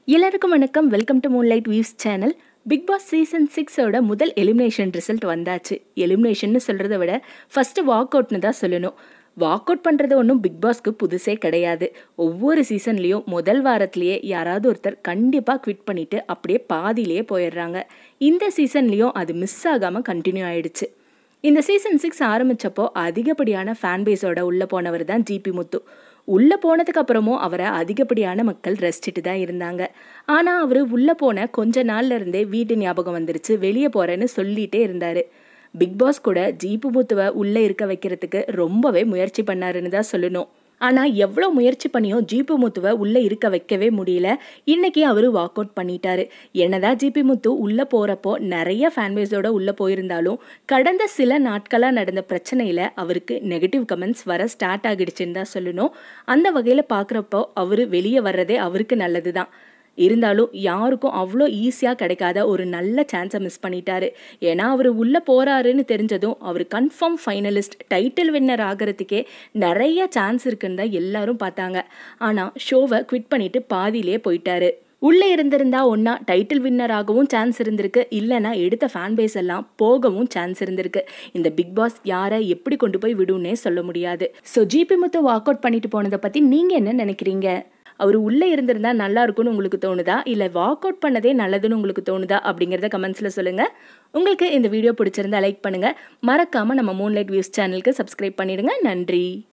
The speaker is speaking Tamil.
எல்லாருக்கும் வணக்கம் welcome to moonlight weaves channel Bigg Boss season சிக்ஸோட முதல் எலிமினேஷன் ரிசல்ட் வந்தாச்சு எலிமினேஷன்னு சொல்கிறத விட ஃபஸ்ட்டு வாக் அவுட்னு தான் சொல்லணும் வாக் அவுட் பண்ணுறது ஒன்றும் பிக் பாஸ்க்கு புதுசே கிடையாது ஒவ்வொரு சீசன்லேயும் முதல் வாரத்திலேயே யாராவது ஒருத்தர் கண்டிப்பாக குவிட் பண்ணிவிட்டு அப்படியே பாதியிலேயே போயிடுறாங்க இந்த சீசன்லேயும் அது மிஸ் ஆகாமல் கண்டினியூ ஆயிடுச்சு இந்த சீசன் சிக்ஸ் ஆரம்பிச்சப்போ அதிகப்படியான ஃபேன் பேஸோட உள்ளே போனவர் தான் ஜிபி முத்து உள்ளே போனதுக்கு அப்புறமும் அவரை அதிகப்படியான மக்கள் ரசிச்சுட்டு தான் இருந்தாங்க ஆனால் அவர் உள்ளே போன கொஞ்ச நாள்ல இருந்தே வீட்டு ஞாபகம் வந்துருச்சு வெளியே போகிறேன்னு சொல்லிட்டே இருந்தார் பிக் பாஸ் கூட ஜீப்பு முத்துவை உள்ளே இருக்க வைக்கிறதுக்கு ரொம்பவே முயற்சி பண்ணாருன்னு தான் சொல்லணும் ஆனால் எவ்வளோ முயற்சி பண்ணியும் ஜிபி முத்துவை உள்ளே இருக்க வைக்கவே முடியல இன்னைக்கு அவர் வாக் அவுட் பண்ணிட்டாரு என்னதான் ஜிபி முத்து உள்ளே போகிறப்போ நிறைய ஃபேன்பேஸோட உள்ளே போயிருந்தாலும் கடந்த சில நாட்களாக நடந்த பிரச்சனையில் அவருக்கு நெகட்டிவ் கமெண்ட்ஸ் வர ஸ்டார்ட் ஆகிடுச்சுன்னு தான் சொல்லணும் அந்த வகையில் பார்க்குறப்போ அவர் வெளியே வர்றதே அவருக்கு நல்லது தான் இருந்தாலும் யாருக்கும் அவ்வளோ ஈஸியாக கிடைக்காத ஒரு நல்ல சான்ஸை மிஸ் பண்ணிட்டாரு ஏன்னா அவர் உள்ளே போகிறாருன்னு தெரிஞ்சதும் அவர் கன்ஃபார்ம் ஃபைனலிஸ்ட் டைட்டில் வின்னர் ஆகிறதுக்கே நிறைய சான்ஸ் இருக்குன்னு தான் எல்லாரும் பார்த்தாங்க ஆனால் ஷோவை குவிட் பண்ணிட்டு பாதியிலே போயிட்டாரு உள்ளே இருந்திருந்தா ஒன்றா டைட்டில் வின்னர் ஆகவும் சான்ஸ் இருந்திருக்கு இல்லைனா எடுத்த ஃபேன் பேஸ் எல்லாம் போகவும் சான்ஸ் இருந்திருக்கு இந்த பிக் பாஸ் யாரை எப்படி கொண்டு போய் விடும்னே சொல்ல முடியாது so G P Muthu walk out பண்ணிட்டு போனதை பற்றி நீங்கள் என்ன நினைக்கிறீங்க அவர் உள்ளே இருந்திருந்தா நல்லா இருக்கும்னு உங்களுக்கு தோணுதா இல்லை வாக் அவுட் பண்ணதே நல்லதுன்னு உங்களுக்கு தோணுதா அப்படிங்கிறத கமெண்ட்ஸில் சொல்லுங்கள் உங்களுக்கு இந்த வீடியோ பிடிச்சிருந்தா லைக் பண்ணுங்கள் மறக்காமல் நம்ம மூன்லைட் வியூஸ் சேனலுக்கு சப்ஸ்கிரைப் பண்ணிடுங்க நன்றி